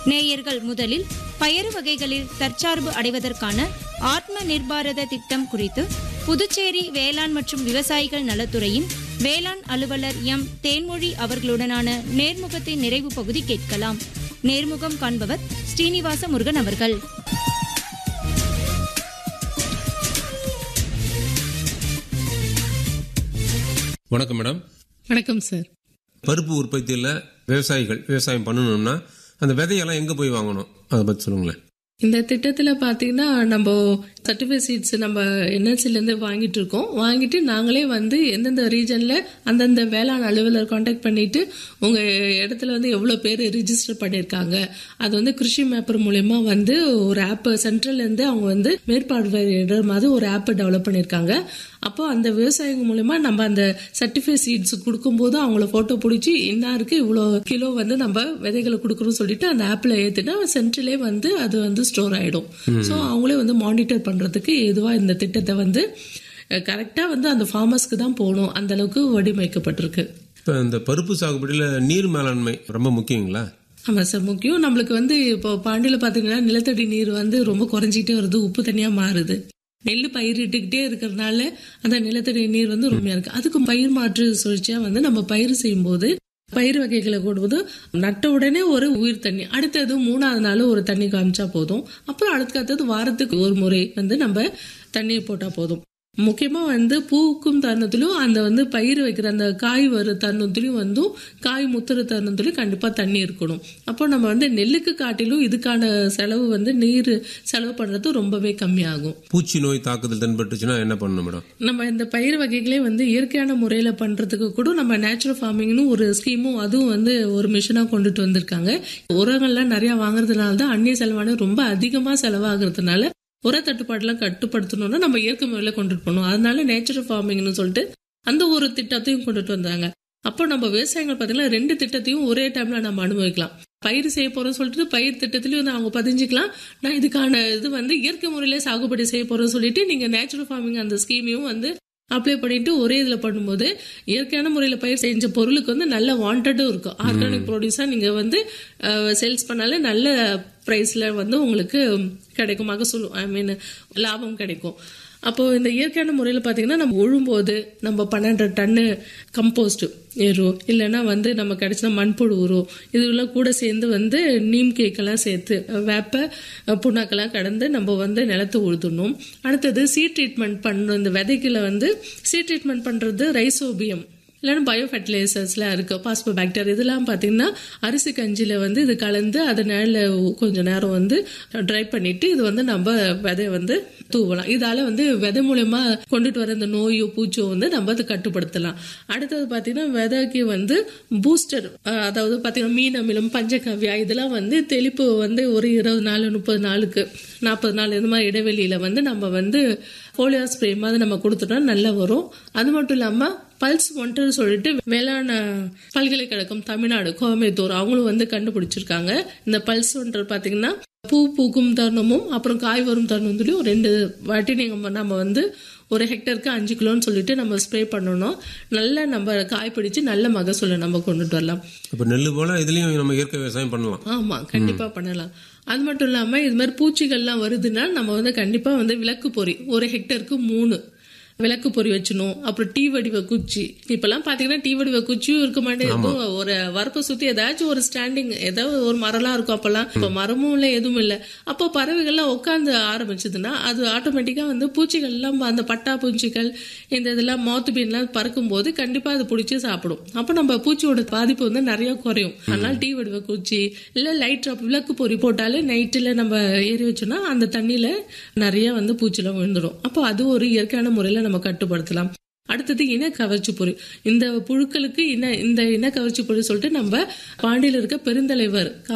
நேயர்கள் முதலில் பயறு வகைகளில் தற்சார்பு அடைவதற்கான ஆத்ம நிர்பாரத திட்டம் குறித்து புதுச்சேரி வேளாண் மற்றும் விவசாயிகள் நலத்துறையின் வேளாண் அலுவலர் எம் தேன்மொழி அவர்களுடனான நேர்முகத்தின் நிறைவு பகுதி கேட்கலாம் நேர்முகம் காண்பவர் ஸ்ரீனிவாச முருகன் அவர்கள் வணக்கம் மேடம் வணக்கம் சார் பருப்பு உற்பத்தியில் விவசாயிகள் விவசாயம் பண்ணணும்னா அந்த விதையெல்லாம் எங்கே போய் வாங்கணும் அதை பற்றி சொல்லுங்களேன் இந்த திட்டத்துல பாத்தீங்கன்னா நம்ம சர்டிஃபைட் சீட்ஸ் நம்ம என்எல்சில இருந்து வாங்கிட்டு இருக்கோம் வாங்கிட்டு நாங்களே வந்து எந்தெந்த ரீஜன்ல அந்தந்த வேளாண் அலுவலர் காண்டாக்ட் பண்ணிட்டு உங்க இடத்துல வந்து எவ்வளவு பேர் ரிஜிஸ்டர் பண்ணிருக்காங்க அது வந்து கிருஷி மேப்பர் மூலயமா வந்து ஒரு ஆப் சென்ட்ரல்ல இருந்து அவங்க வந்து மேற்பார்வையிடர் மாதிரி ஒரு ஆப் டெவலப் பண்ணிருக்காங்க அப்போ அந்த விவசாயிங்க மூலயமா நம்ம அந்த சர்டிஃபைட் சீட்ஸ் கொடுக்கும்போது அவங்கள போட்டோ பிடிச்சி இன்னாருக்கு இவ்வளோ கிலோ வந்து நம்ம விதைகளை கொடுக்குறோம் சொல்லிட்டு அந்த ஆப்ல ஏத்துனா சென்ட்ரலே வந்து அது வந்து ஸ்டோர் ஆயிடும் ஸோ அவங்களே வந்து மானிட்டர் பண்றதுக்கு எதுவா இந்த திட்டத்தை வந்து கரெக்டா வந்து அந்த ஃபார்மர்ஸ்க்கு தான் போகணும் அந்த அளவுக்கு வடிவமைக்கப்பட்டிருக்கு இப்போ இந்த பருப்பு சாகுபடியில் நீர் மேலாண்மை ரொம்ப முக்கியங்களா ஆமா சார் முக்கியம் நம்மளுக்கு வந்து இப்போ பாண்டியில பாத்தீங்கன்னா நிலத்தடி நீர் வந்து ரொம்ப குறைஞ்சிட்டே வருது உப்பு தனியா மாறுது நெல் பயிரிட்டுக்கிட்டே இருக்கிறதுனால அந்த நிலத்தடி நீர் வந்து ரொம்ப இருக்கு அதுக்கு பயிர் மாற்று சுழற்சியா வந்து நம்ம பயிர் செய்யும்போது பயிர் வகைகளை போடும்போது நட்ட உடனே ஒரு உயிர் தண்ணி அடுத்தது மூணாவது நாள் ஒரு தண்ணி காமிச்சா போதும் அப்புறம் அடுத்தது வாரத்துக்கு ஒரு முறை வந்து நம்ம தண்ணியை போட்டா போதும் முக்கியமா வந்து பூக்கும் தருணத்திலும் அந்த வந்து பயிர் வைக்கிற அந்த காய் வர தருணத்திலும் வந்து காய் முத்துற தருணத்திலும் கண்டிப்பா தண்ணி இருக்கணும் அப்போ நம்ம வந்து நெல்லுக்கு காட்டிலும் இதுக்கான செலவு வந்து நீர் செலவு பண்றது ரொம்பவே கம்மியாகும் பூச்சி நோய் தாக்குதல் தென்பட்டுச்சுன்னா என்ன பண்ணணும் மேடம் நம்ம இந்த பயிர் வகைகளே வந்து இயற்கையான முறையில பண்றதுக்கு கூட நம்ம நேச்சுரல் ஃபார்மிங்னு ஒரு ஸ்கீமும் அதுவும் வந்து ஒரு மிஷனா கொண்டுட்டு வந்திருக்காங்க உரங்கள்லாம் நிறைய வாங்குறதுனால தான் அந்நிய செலவான ரொம்ப அதிகமா செலவாகிறதுனால உர தட்டுப்பாடுலாம் கட்டுப்படுத்தணும்னா நம்ம இயற்கை முறையில கொண்டுட்டு போகணும் அதனால நேச்சுரல் ஃபார்மிங்னு சொல்லிட்டு அந்த ஒரு திட்டத்தையும் கொண்டுட்டு வந்தாங்க அப்போ நம்ம விவசாயிகள் பார்த்தீங்கன்னா ரெண்டு திட்டத்தையும் ஒரே டைம்ல நம்ம அனுபவிக்கலாம் பயிர் செய்ய போறோம் சொல்லிட்டு பயிர் திட்டத்திலயும் வந்து அவங்க பதிஞ்சுக்கலாம் நான் இதுக்கான இது வந்து இயற்கை முறையில சாகுபடி செய்ய போறோம் சொல்லிட்டு நீங்க நேச்சுரல் ஃபார்மிங் அந்த ஸ்கீமையும் வந்து அப்ளை பண்ணிட்டு ஒரே இதுல பண்ணும்போது இயற்கையான முறையில பயிர் செஞ்ச பொருளுக்கு வந்து நல்ல வாண்டடும் இருக்கும் ஆர்கானிக் ப்ராடியூஸா நீங்க வந்து சேல்ஸ் பண்ணாலே நல்ல பிரைஸ்ல வந்து உங்களுக்கு கிடைக்கும் மகசூல் ஐ மீன் லாபம் கிடைக்கும் அப்போ இந்த இயற்கையான முறையில் பார்த்தீங்கன்னா நம்ம உழும்போது நம்ம பன்னெண்டு டன்னு கம்போஸ்ட் ஏறும் இல்லைன்னா வந்து நம்ம கிடைச்சினா மண்புழு உரும் இதெல்லாம் கூட சேர்ந்து வந்து நீம் கேக்கெல்லாம் சேர்த்து வேப்ப புண்ணாக்கெல்லாம் கடந்து நம்ம வந்து நிலத்தை உழுதுணும் அடுத்தது சீட் ட்ரீட்மெண்ட் பண்ணுற இந்த விதைகளை வந்து சீட் ட்ரீட்மெண்ட் பண்ணுறது ரைசோபியம் இல்லைன்னா பயோ ஃபர்டிலைசர்ஸ்லாம் இருக்கு பாஸ்போ பாக்டீரியா இதெல்லாம் பார்த்தீங்கன்னா அரிசி கஞ்சியில் வந்து இது கலந்து அதை நேரில் கொஞ்சம் நேரம் வந்து ட்ரை பண்ணிட்டு இது வந்து நம்ம விதைய வந்து தூவலாம் இதால வந்து விதை மூலயமா கொண்டுட்டு வர இந்த நோயோ பூச்சோ வந்து நம்ம அதை கட்டுப்படுத்தலாம் அடுத்தது பார்த்தீங்கன்னா விதைக்கு வந்து பூஸ்டர் அதாவது பார்த்தீங்கன்னா மீன் அமிலம் பஞ்சகவ்யா இதெல்லாம் வந்து தெளிப்பு வந்து ஒரு இருபது நாள் முப்பது நாளுக்கு நாற்பது நாள் இந்த மாதிரி இடைவெளியில வந்து நம்ம வந்து போலியோ ஸ்ப்ரே மாதிரி நம்ம கொடுத்துட்டா நல்லா வரும் அது மட்டும் இல்லாமல் பல்ஸ் ஒன்று சொல்லிட்டு வேளாண் பல்கலைக்கழகம் தமிழ்நாடு கோயம்புத்தூர் அவங்களும் வந்து கண்டுபிடிச்சிருக்காங்க இந்த பல்ஸ் ஒன்று பார்த்தீங்கன்னா பூ பூக்கும் தருணமும் அப்புறம் காய் வரும் தருணத்துலையும் ரெண்டு வாட்டி நீங்கள் நம்ம வந்து ஒரு ஹெக்டருக்கு அஞ்சு கிலோன்னு சொல்லிட்டு நம்ம ஸ்ப்ரே பண்ணணும் நல்லா நம்ம காய் பிடிச்சு நல்ல மகசூலை நம்ம கொண்டுட்டு வரலாம் இப்போ நெல் போல இதுலயும் நம்ம இயற்கை விவசாயம் பண்ணலாம் ஆமா கண்டிப்பா பண்ணலாம் அது மட்டும் இல்லாம இது மாதிரி பூச்சிகள்லாம் வருதுன்னா நம்ம வந்து கண்டிப்பா வந்து விளக்கு பொறி ஒரு ஹெக்டருக்கு மூணு விளக்கு பொறி வச்சணும் அப்புறம் டீ வடிவ குச்சி இப்பெல்லாம் பாத்தீங்கன்னா டீ வடிவ குச்சியும் இருக்க மாட்டேங்குது ஒரு வரப்பை சுத்தி ஏதாச்சும் ஒரு ஸ்டாண்டிங் ஏதாவது ஒரு மரம்லாம் இருக்கும் அப்பெல்லாம் இப்ப மரமும் இல்ல எதுவும் இல்ல அப்போ பறவைகள்லாம் உட்காந்து ஆரம்பிச்சதுன்னா அது ஆட்டோமேட்டிக்கா வந்து பூச்சிகள் எல்லாம் அந்த பட்டா பூச்சிகள் இந்த இதெல்லாம் மாத்து பீன்லாம் பறக்கும் போது கண்டிப்பா அது பிடிச்சி சாப்பிடும் அப்போ நம்ம பூச்சியோட பாதிப்பு வந்து நிறைய குறையும் அதனால டீ வடிவ குச்சி இல்ல லைட் ட்ராப் விளக்கு பொறி போட்டாலே நைட்டுல நம்ம ஏறி வச்சோம்னா அந்த தண்ணியில நிறைய வந்து பூச்சிலாம் விழுந்துடும் அப்போ அது ஒரு இயற்கையான முறையில நம்ம கட்டுப்படுத்தலாம் அடுத்தது இன கவர்ச்சி பொறி இந்த புழுக்களுக்கு இன இந்த இன கவர்ச்சி பொறி சொல்லிட்டு நம்ம பாண்டியில இருக்க பெருந்தலைவர்